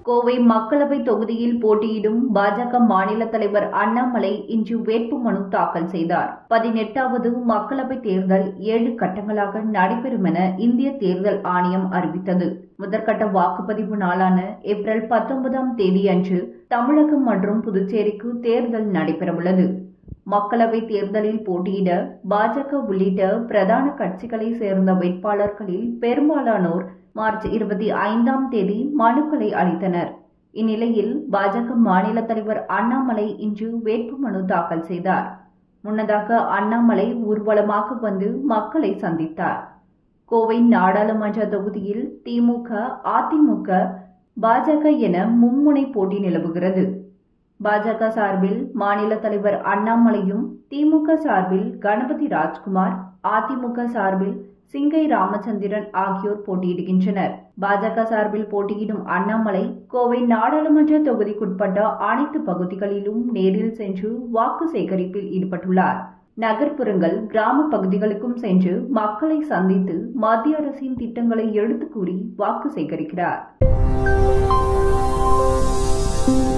கோவை மக்களவை தொகுதியில் போட்டியிடும் பாஜக மாநில தலைவர் அண்ணாமலை இன்று வேட்புமனு தாக்கல் செய்தார் பதினெட்டாவது மக்களவை தேர்தல் ஏழு கட்டங்களாக நடைபெறும் என இந்திய தேர்தல் ஆணையம் அறிவித்தது முதற்கட்ட வாக்குப்பதிவு நாளான ஏப்ரல் பத்தொன்பதாம் தேதியன்று தமிழகம் மற்றும் புதுச்சேரிக்கு தேர்தல் நடைபெறவுள்ளது மக்களவை தேர்தலில் போட்டியிட பாஜக உள்ளிட்ட பிரதான கட்சிகளை சேர்ந்த வேட்பாளர்களில் பெரும்பாலானோர் மார்ச் இருபத்தி ஐந்தாம் தேதி மனுக்களை அளித்தனர் இந்நிலையில் பாஜக மாநில தலைவர் அண்ணாமலை இன்று வேட்புமனு தாக்கல் செய்தார் முன்னதாக அண்ணாமலை ஊர்வலமாக வந்து மக்களை சந்தித்தார் கோவை நாடாளுமன்ற தொகுதியில் திமுக அதிமுக பாஜக என மும்முனை போட்டி நிலவுகிறது பாஜக சார்பில் மாநில தலைவர் அண்ணாமலையும் திமுக சார்பில் கணபதி ராஜ்குமார் அதிமுக சார்பில் சிங்கை ராமச்சந்திரன் ஆகியோர் போட்டியிடுகின்றனர் பாஜக சார்பில் போட்டியிடும் அண்ணாமலை கோவை நாடாளுமன்ற தொகுதிக்குட்பட்ட அனைத்து பகுதிகளிலும் நேரில் சென்று வாக்கு சேகரிப்பில் ஈடுபட்டுள்ளார் நகர்ப்புறங்கள் கிராம பகுதிகளுக்கும் சென்று மக்களை சந்தித்து மத்திய அரசின் திட்டங்களை எடுத்துக் கூறி வாக்கு சேகரிக்கிறார்